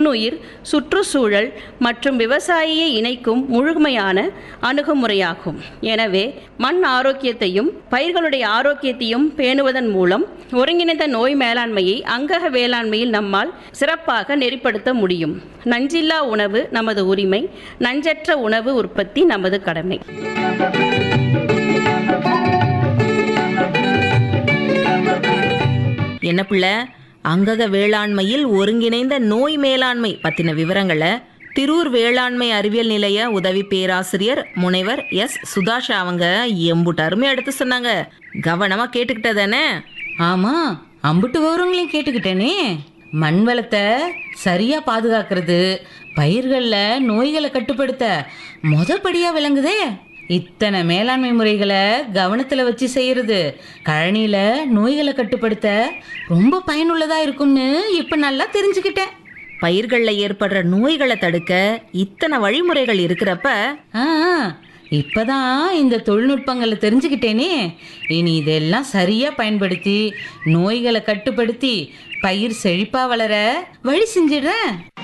நுண்ணுயிர் சுற்றுச்சூழல் மற்றும் விவசாயியை இணைக்கும் முழுமையான அணுகுமுறையாகும் எனவே மண் ஆரோக்கியத்தையும் பயிர்களுடைய ஆரோக்கியத்தையும் பேணுவதன் மூலம் ஒருங்கிணைந்த நோய் மேலாண்மையை அங்கக வேளாண்மையில் நம்மால் சிறப்பாக நெறிப்படுத்த முடியும் நஞ்சில்லா உணவு நமது உரிமை நஞ்சற்ற உணவு உற்பத்தி நமது கடமை என்ன பிள்ளை அங்கக வேளாண்மையில் ஒருங்கிணைந்த நோய் மேலாண்மை பத்தின விவரங்களை திரூர் வேளாண்மை அறிவியல் நிலைய உதவி பேராசிரியர் முனைவர் எஸ் சுதாஷா அவங்க எம்புட்டு அருமையா எடுத்து சொன்னாங்க கவனமா கேட்டுக்கிட்டதானே ஆமா அம்புட்டு விவரங்களையும் கேட்டுக்கிட்டேனே மண் வளத்தை சரியா பாதுகாக்கிறது பயிர்களில் நோய்களை கட்டுப்படுத்த மொதப்படியா விளங்குதே இத்தனை மேலாண்மை முறைகளை கவனத்துல வச்சு செய்யறது கழனியில நோய்களை கட்டுப்படுத்த ரொம்ப பயனுள்ளதா இருக்கும்னு இப்ப நல்லா தெரிஞ்சுக்கிட்டேன் பயிர்களில் ஏற்படுற நோய்களை தடுக்க இத்தனை வழிமுறைகள் இருக்கிறப்ப ஆ ஆ, இப்பதான் இந்த தொழில்நுட்பங்களை தெரிஞ்சுக்கிட்டேனே இனி இதெல்லாம் சரியா பயன்படுத்தி நோய்களை கட்டுப்படுத்தி பயிர் செழிப்பா வளர வழி செஞ்சிடுறேன்